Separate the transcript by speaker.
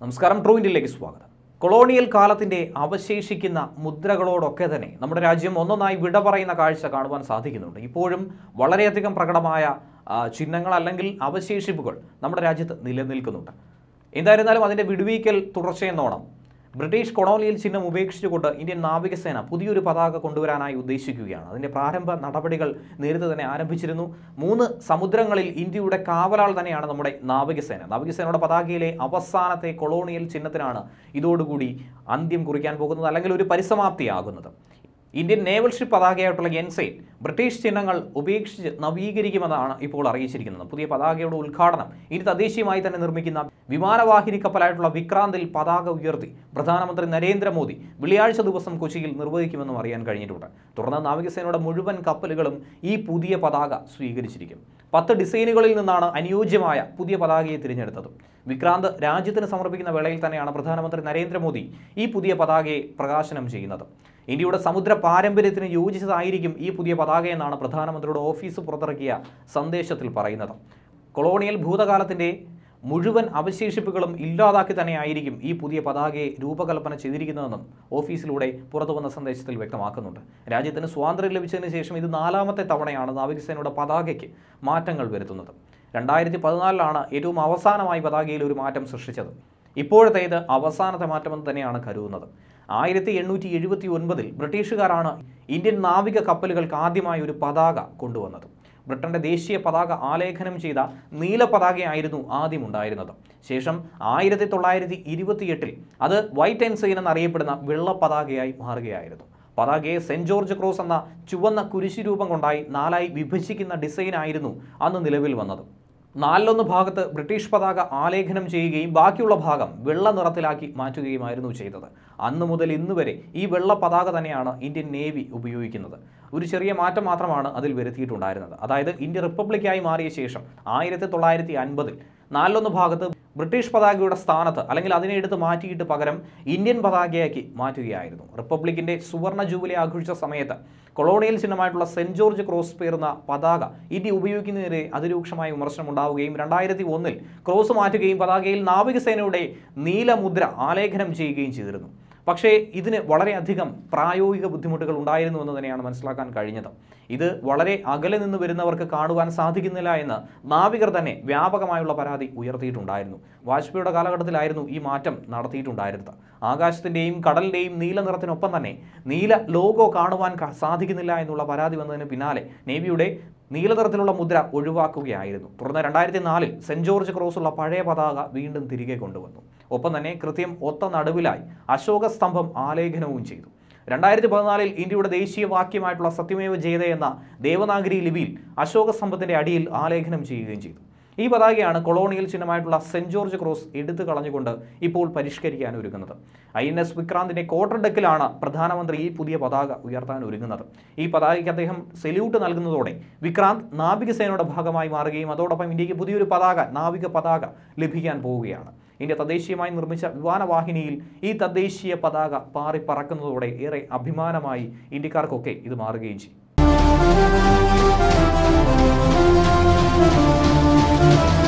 Speaker 1: നമസ്കാരം ട്രൂ ഇന്ത്യയിലേക്ക് സ്വാഗതം കൊളോണിയൽ കാലത്തിന്റെ അവശേഷിക്കുന്ന മുദ്രകളോടൊക്കെ തന്നെ നമ്മുടെ രാജ്യം ഒന്നൊന്നായി വിട പറയുന്ന കാഴ്ച കാണുവാൻ സാധിക്കുന്നുണ്ട് ഇപ്പോഴും വളരെയധികം പ്രകടമായ ആ, ചിഹ്നങ്ങൾ അല്ലെങ്കിൽ അവശേഷിപ്പുകൾ നമ്മുടെ രാജ്യത്ത് നിലനിൽക്കുന്നുണ്ട് എന്തായിരുന്നാലും അതിന്റെ വിടുവിക്കൽ തുടർച്ചയെന്നോണം ബ്രിട്ടീഷ് കൊളോണിയൽ ചിഹ്നം ഉപേക്ഷിച്ചുകൊണ്ട് ഇന്ത്യൻ നാവികസേന പുതിയൊരു പതാക കൊണ്ടുവരാനായി ഉദ്ദേശിക്കുകയാണ് അതിന്റെ പ്രാരംഭ നടപടികൾ നേരത്തെ തന്നെ ആരംഭിച്ചിരുന്നു മൂന്ന് സമുദ്രങ്ങളിൽ ഇന്ത്യയുടെ കാവലാൾ തന്നെയാണ് നമ്മുടെ നാവികസേന നാവികസേനയുടെ പതാകയിലെ അവസാനത്തെ കൊളോണിയൽ ചിഹ്നത്തിനാണ് ഇതോടുകൂടി അന്ത്യം കുറിക്കാൻ പോകുന്നത് അല്ലെങ്കിൽ ഒരു പരിസമാപ്തിയാകുന്നത് ഇന്ത്യൻ നേവൽ ഷിപ്പ് പതാകയായിട്ടുള്ള എൻസൈൻ ബ്രിട്ടീഷ് ചിഹ്നങ്ങൾ ഉപേക്ഷിച്ച് നവീകരിക്കുമെന്നാണ് ഇപ്പോൾ അറിയിച്ചിരിക്കുന്നത് പുതിയ പതാകയുടെ ഉദ്ഘാടനം ഇനി തദ്ദേശീയമായി തന്നെ നിർമ്മിക്കുന്ന വിമാനവാഹിനി കപ്പലായിട്ടുള്ള വിക്രാന്തിൽ പതാക ഉയർത്തി പ്രധാനമന്ത്രി നരേന്ദ്രമോദി വെള്ളിയാഴ്ച ദിവസം കൊച്ചിയിൽ നിർവഹിക്കുമെന്നും അറിയാൻ കഴിഞ്ഞിട്ടുണ്ട് തുടർന്ന് നാവികസേനയുടെ മുഴുവൻ കപ്പലുകളും ഈ പുതിയ പതാക സ്വീകരിച്ചിരിക്കും പത്ത് ഡിസൈനുകളിൽ നിന്നാണ് അനുയോജ്യമായ പുതിയ പതാകയെ തിരഞ്ഞെടുത്തത് വിക്രാന്ത് രാജ്യത്തിന് സമർപ്പിക്കുന്ന വേളയിൽ തന്നെയാണ് പ്രധാനമന്ത്രി നരേന്ദ്രമോദി ഈ പുതിയ പതാകയെ പ്രകാശനം ചെയ്യുന്നത് ഇന്ത്യയുടെ സമുദ്ര പാരമ്പര്യത്തിന് യോജിച്ചതായിരിക്കും ഈ പുതിയ പതാക എന്നാണ് പ്രധാനമന്ത്രിയുടെ ഓഫീസ് പുറത്തിറക്കിയ സന്ദേശത്തിൽ പറയുന്നത് കൊളോണിയൽ ഭൂതകാലത്തിൻ്റെ മുഴുവൻ അവശേഷിപ്പുകളും ഇല്ലാതാക്കി തന്നെയായിരിക്കും ഈ പുതിയ പതാകയെ രൂപകൽപ്പന ചെയ്തിരിക്കുന്നതെന്നും ഓഫീസിലൂടെ പുറത്തു വന്ന സന്ദേശത്തിൽ വ്യക്തമാക്കുന്നുണ്ട് രാജ്യത്തിന് സ്വാതന്ത്ര്യം ലഭിച്ചതിന് ശേഷം ഇത് നാലാമത്തെ തവണയാണ് നാവികസേനയുടെ പതാകയ്ക്ക് മാറ്റങ്ങൾ വരുത്തുന്നത് രണ്ടായിരത്തി പതിനാലിലാണ് ഏറ്റവും അവസാനമായി പതാകയിൽ ഒരു മാറ്റം സൃഷ്ടിച്ചത് ഇപ്പോഴത്തേത് അവസാനത്തെ മാറ്റമെന്ന് തന്നെയാണ് കരുതുന്നത് ആയിരത്തി എണ്ണൂറ്റി എഴുപത്തി ഒൻപതിൽ ബ്രിട്ടീഷുകാരാണ് ഇന്ത്യൻ നാവിക കപ്പലുകൾക്ക് ആദ്യമായി ഒരു പതാക കൊണ്ടുവന്നത് ബ്രിട്ടന്റെ ദേശീയ പതാക ആലേഖനം ചെയ്ത നീല പതാകയായിരുന്നു ആദ്യം ഉണ്ടായിരുന്നത് ശേഷം ആയിരത്തി തൊള്ളായിരത്തി ഇരുപത്തിയെട്ടിൽ അത് വൈറ്റ് ആൻഡ് സൈൻ എന്നറിയപ്പെടുന്ന വെള്ള പതാകയായി മാറുകയായിരുന്നു പതാകയെ സെന്റ് ജോർജ് ക്രോസ് എന്ന ചുവന്ന കുരിശു രൂപം കൊണ്ടായി നാലായി വിഭജിക്കുന്ന ഡിസൈൻ ആയിരുന്നു അന്ന് നിലവിൽ വന്നത് നാലിലൊന്ന് ഭാഗത്ത് ബ്രിട്ടീഷ് പതാക ആലേഖനം ചെയ്യുകയും ബാക്കിയുള്ള ഭാഗം വെള്ള നിറത്തിലാക്കി മാറ്റുകയുമായിരുന്നു ചെയ്തത് അന്ന് മുതൽ ഇന്ന് വരെ ഈ വെള്ള പതാക തന്നെയാണ് ഇന്ത്യൻ നേവി ഉപയോഗിക്കുന്നത് ഒരു ചെറിയ മാറ്റം മാത്രമാണ് അതിൽ വരുത്തിയിട്ടുണ്ടായിരുന്നത് അതായത് ഇന്ത്യ റിപ്പബ്ലിക്കായി മാറിയ ശേഷം ആയിരത്തി തൊള്ളായിരത്തി അൻപതിൽ നാലിലൊന്ന് ഭാഗത്ത് ബ്രിട്ടീഷ് പതാകയുടെ സ്ഥാനത്ത് അല്ലെങ്കിൽ അതിനെ എടുത്ത് മാറ്റിയിട്ട് പകരം ഇന്ത്യൻ പതാകയാക്കി മാറ്റുകയായിരുന്നു റിപ്പബ്ലിക്കിന്റെ സുവർണ ജൂബിലി ആഘോഷിച്ച സമയത്ത് കൊളോണിയൽ ചിഹ്നമായിട്ടുള്ള സെന്റ് ജോർജ് ക്രോസ് പേറുന്ന പതാക ഇന്ത്യ ഉപയോഗിക്കുന്നതിനെതിരെ അതിരൂക്ഷമായ വിമർശനം ഉണ്ടാവുകയും രണ്ടായിരത്തി ഒന്നിൽ ക്രോസ് മാറ്റുകയും പതാകയിൽ നാവികസേനയുടെ നീലമുദ്ര ആലേഖനം ചെയ്യുകയും ചെയ്തിരുന്നു പക്ഷേ ഇതിന് വളരെയധികം പ്രായോഗിക ബുദ്ധിമുട്ടുകൾ ഉണ്ടായിരുന്നു എന്ന് തന്നെയാണ് മനസ്സിലാക്കാൻ കഴിഞ്ഞത് ഇത് വളരെ അകലെ നിന്ന് വരുന്നവർക്ക് കാണുവാൻ സാധിക്കുന്നില്ല എന്ന് നാവികർ തന്നെ വ്യാപകമായുള്ള പരാതി ഉയർത്തിയിട്ടുണ്ടായിരുന്നു വാജ്പേയിയുടെ കാലഘട്ടത്തിലായിരുന്നു ഈ മാറ്റം നടത്തിയിട്ടുണ്ടായിരുന്നത് ആകാശത്തിൻ്റെയും കടലിൻ്റെയും നീല നിറത്തിനൊപ്പം തന്നെ നീല ലോഗോ കാണുവാൻ ക- സാധിക്കുന്നില്ല എന്നുള്ള പരാതി വന്നതിന് പിന്നാലെ നേവിയുടെ നീലനിറത്തിലുള്ള മുദ്ര ഒഴിവാക്കുകയായിരുന്നു തുടർന്ന് രണ്ടായിരത്തി നാലിൽ സെന്റ് ജോർജ് ക്രോസുള്ള പഴയ പതാക വീണ്ടും തിരികെ കൊണ്ടുവന്നു ഒപ്പം തന്നെ കൃത്യം ഒത്ത നടുവിലായി അശോക സ്തംഭം ആലേഖനവും ചെയ്തു രണ്ടായിരത്തി പതിനാലിൽ ഇന്ത്യയുടെ ദേശീയ വാക്യമായിട്ടുള്ള സത്യമേവ ജയതേ എന്ന ദേവനാഗരി ലിപിയിൽ അശോക സ്തംഭത്തിന്റെ അടിയിൽ ആലേഖനം ചെയ്യുകയും ചെയ്തു ഈ പതാകയാണ് കൊളോണിയൽ ചിഹ്നമായിട്ടുള്ള സെന്റ് ജോർജ് ക്രോസ് എടുത്തു കളഞ്ഞുകൊണ്ട് ഇപ്പോൾ പരിഷ്കരിക്കാൻ ഒരുങ്ങുന്നത് ഐ എൻ എസ് വിക്രാന്തിന്റെ ക്വാർട്ടർ ഡെക്കിലാണ് പ്രധാനമന്ത്രി ഈ പുതിയ പതാക ഉയർത്താൻ ഒരുങ്ങുന്നത് ഈ പതാകയ്ക്ക് അദ്ദേഹം സെല്യൂട്ട് നൽകുന്നതോടെ വിക്രാന്ത് നാവികസേനയുടെ ഭാഗമായി മാറുകയും അതോടൊപ്പം ഇന്ത്യക്ക് പുതിയൊരു പതാക നാവിക പതാക ലഭിക്കാൻ പോവുകയാണ് ഇന്ത്യ തദ്ദേശീയമായി നിർമ്മിച്ച വിമാനവാഹിനിയിൽ ഈ തദ്ദേശീയ പതാക പാറി പറക്കുന്നതോടെ ഏറെ അഭിമാനമായി ഇന്ത്യക്കാർക്കൊക്കെ ഇത് മാറുകയും ചെയ്യും